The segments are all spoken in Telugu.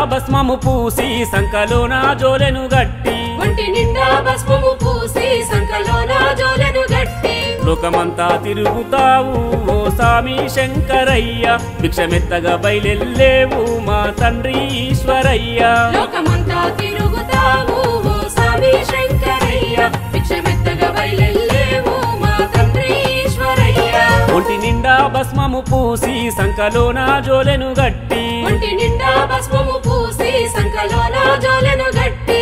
భస్మము పూసి సంకలోన జోలెను గట్టి ఒంటి నిండా భస్మము పూసి సంకలోన జోలెను గట్టి లోకమంతా తిరుగుతావు ఓ సామి శంకరయ్య భిక్షమెత్తగా బయలెల్లేవు మా తండ్రి ఈశ్వరయ్య లోకమంతా తిరుగుతావు ఓ స్వామి శంకరయ్య భిక్షమెత్తగా బయలెల్లేవు మా తండ్రి ఈశ్వరయ్య ఒంటి నిండా భస్మము పూసి సంకలోన జోలెను గట్టి ఒంటి నిండా భస్మము పూసి సంకలోన జోలెను గట్టి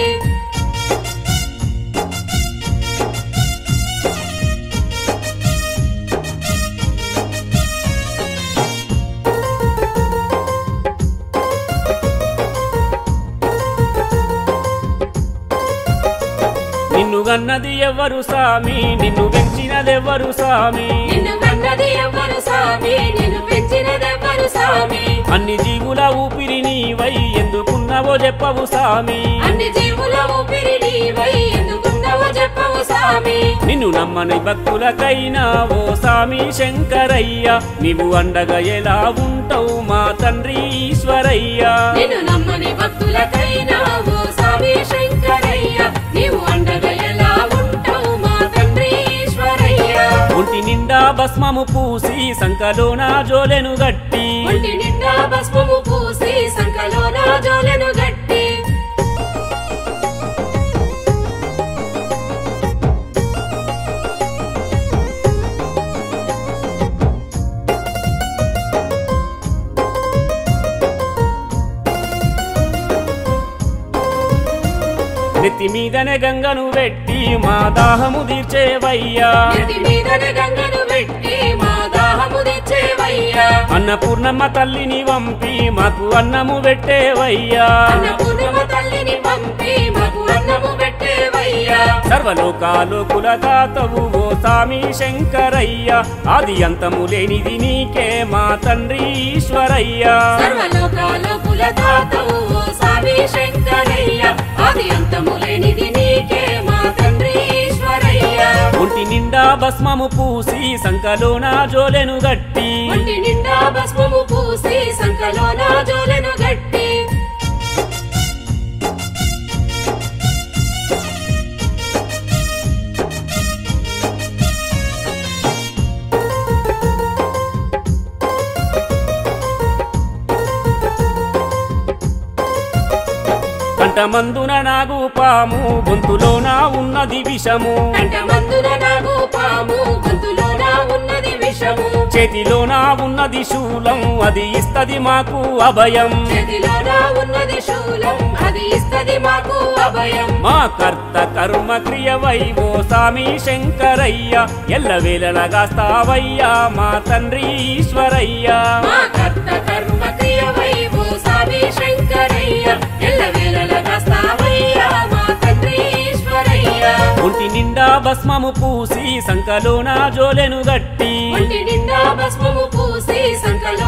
నిన్ను గన్నది ఎవ్వరు సామి నిన్ను పెంచినదెవ్వరు సామి నిన్ను కన్నది ఎవ్వరు స్వామి నిన్ను పెంచినదెవ్వరు స్వామి అన్ని జీవుల ఊపిరి నీవై ఎందుకున్నావో చెప్పవు సామి అన్ని జీవుల ఊపిరి నీవై ఎందుకున్నావో చెప్పవు స్వామి నిన్ను నమ్మని భక్తులకైనా ఓ సామి శంకరయ్య నీవు అండగా ఎలా ఉంటావు మా తండ్రి ఈశ్వరయ్య నిన్ను నమ్మని భక్తులకైనా ఓ స్వామి శంకరయ్య నీవు అండగా ఎలా ఉంటావు మా తండ్రి ఈశ్వరయ్య ఒంటి నిండా భస్మము పూసి సంకలోన జోలెను గట్టి ఒంటి నిండా భస్మము పూసి సంకలోన జోలెను గట్టి నెత్తి మీదనే గంగను పెట్టి మా దాహము తీర్చేవయ్యా నెత్తి మీదన గంగను పెట్టి మా దాహము తెచ్చేవయ్యా అన్నపూర్ణమ్మ తల్లిని వంపి మాకు అన్నము పెట్టేవయ్యా అన్నపూర్ణమ తల్లిని పంపి మాకు అన్నము పెట్టేవయ్యా సర్వలోకాలోకుల దాతవు ఓ సామి శంకరయ్య ఆది అంతము లేనిది నీకే మా తండ్రి ఈశ్వరయ్య సర్వలోకాలో కులదాతవు ఓ స్వామి శంకరయ్య ఆది అంతము లేనిది నీకే మా తండ్రి ఈశ్వరయ్య ఒంటి నిండా భస్మము పూసి సంకలోన జోలెను గట్టి ఒంటి నిండా భస్మము పూసి సంకలోన జోలెను గట్టి కంటమందున నాగు పాము గొంతులోన ఉన్నది విషము కంఠమందున నాగు పాము గొంతులోన ఉన్నది విషము చేతిలోన ఉన్నది శూలం అది ఇస్తది మాకు అభయం చేతిలోన ఉన్నది శూలం అది ఇస్తది మాకు అభయం మా కర్త కర్మ క్రియవై ఓ సామి శంకరయ్య ఎల్లవేళలగాస్తావయ్యా మా తండ్రి ఈశ్వరయ్య మా కర్త కర్మ క్రియవై ఓ స్వామి శంకరయ్య ఎల్లవేళలా స్థావయ్యా మా తండ్రి ఈశ్వరయ్య ఒంటి నిండా భస్మము పూసి సంకలోన జోలెను గట్టి ఒంటి నిండా భస్మము పూసి సంకల